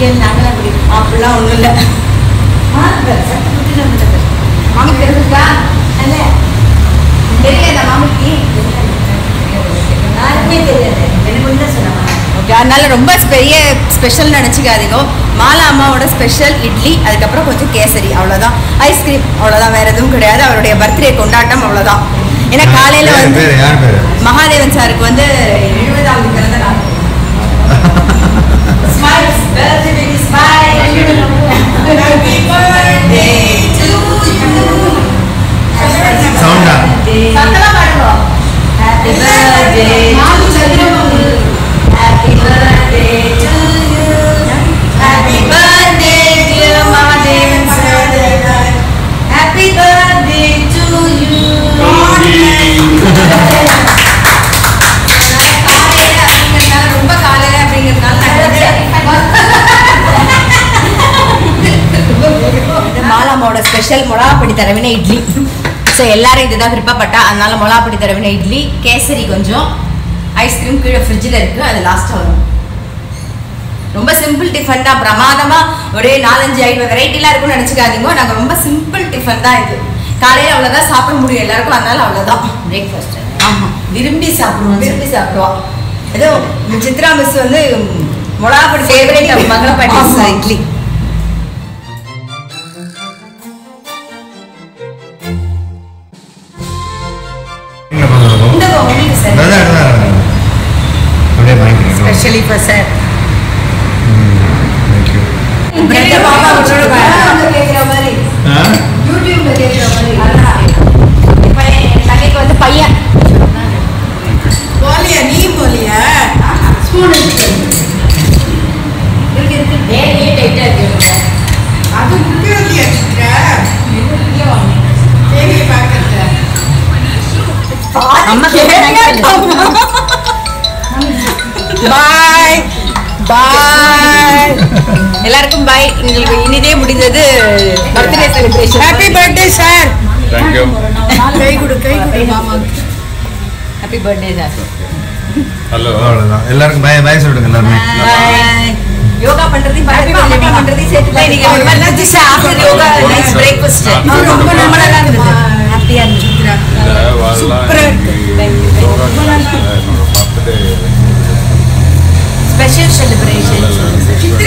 Chicken நாங்களாம் பிடிக்கும் அப்படிலாம் ஒன்றும் இல்லை மாமி தெரிஞ்சுக்கா அல்ல தெரியாதா மாமிக்கு யாருமே தெரியாது எனக்கு ஒன்று சொன்னாங்க ஓகே அதனால ரொம்ப பெரிய ஸ்பெஷல் நினச்சிக்காதீங்க மாலா அம்மாவோட ஸ்பெஷல் இட்லி அதுக்கப்புறம் கொஞ்சம் கேசரி அவ்வளோதான் ஐஸ்கிரீம் அவ்வளோதான் வேற எதுவும் கிடையாது அவருடைய பர்த்டே கொண்டாட்டம் அவ்வளோதான் ஏன்னா காலையில் பேரு, வந்து பேரு, யார் பேரு மகாதேவன் சாருக்கு வந்து எழுபதாவது பிறந்த நாள் Smiles, birthday baby, smile. Happy birthday to you. சவுண்டா சத்தமா பாடுங்க. Happy birthday to you. Happy birthday to you. Happy birthday dear Mahadevan sir. Happy birthday to you. காலையில அப்படிங்கறதுனால, ரொம்ப காலையில அப்படிங்கறதுனால இது மாலாமாவோட ஸ்பெஷல் மொளாப்படி தரவின இட்லி ஸோ எல்லாரும் இதுதான் விருப்பப்பட்டா அதனால மொளாப்படி தரவின இட்லி கேசரி கொஞ்சம் ஐஸ்கிரீம் கீழே ஃப்ரிட்ஜில் இருக்கு அது லாஸ்ட்டாக வரும் ரொம்ப சிம்பிள் டிஃபன் தான் பிரமாதமா ஒரே நாலஞ்சு ஐட்டம் வெரைட்டிலாம் இருக்கும்னு நினச்சிக்காதீங்க நாங்கள் ரொம்ப சிம்பிள் டிஃபன் தான் இது காலையில் அவ்வளோதான் சாப்பிட முடியும் எல்லாருக்கும் அதனால அவ்வளோதான் பிரேக்ஃபாஸ்ட் ஆமாம் விரும்பி சாப்பிடுவோம் விரும்பி சாப்பிடுவோம் ஏதோ சித்ரா மிஸ் வந்து மொளாப்படி Favorite of மங்களப்பாட்டி ஆமா. இட்லி. என்ன பண்ணுறோம் இந்த உங்களுக்கு சரி அதான் அதான் அப்படியே வாங்கிக்கிறீங்க specially for sir thank you bread பாப்பா விட்டுட்டு வந்து கேட்குற மாதிரி ஆ யூடியூப்ல கேட்குற மாதிரி அதான். இப்ப என் தங்கைக்கு வந்து பையன் போலியா நீ போலியா ஸ்பூன் இருக்கு இருக்கு இருக்கு வேலையே டைட்டா இருக்கு அது முக்கியம் வச்சுக்கிற தேவையை பார்க்கறது அம்மா பாய் பாய் எல்லாருக்கும் பாய் எங்களுக்கு இனிதே முடிந்தது birthday celebration happy birthday sir thank you கை கொடு கை கொடு மாமா ஹாப்பி பர்த்டே சார் ஹலோ அவ்வளோதான் எல்லாருக்கும் பாய் பாய் சொல்லிடுங்க எல்லாருமே பாய் யோகா பண்றதையும் பாய் அம்மா பண்றதையும் சேர்த்து தான் இன்னைக்கு ஒரு மாதிரி இருந்துச்சு ஆஃப்டர் யோகா நைஸ் பிரேக்ஃபாஸ்ட் ரொம்ப ரொம்ப நல்லா இருந்தது ஹாப்பியா இருந்துச்சு இல்லை வரலாம் யோகா என்னோட பர்த்டே ஸ்பெஷல் செலிப்ரேஷன்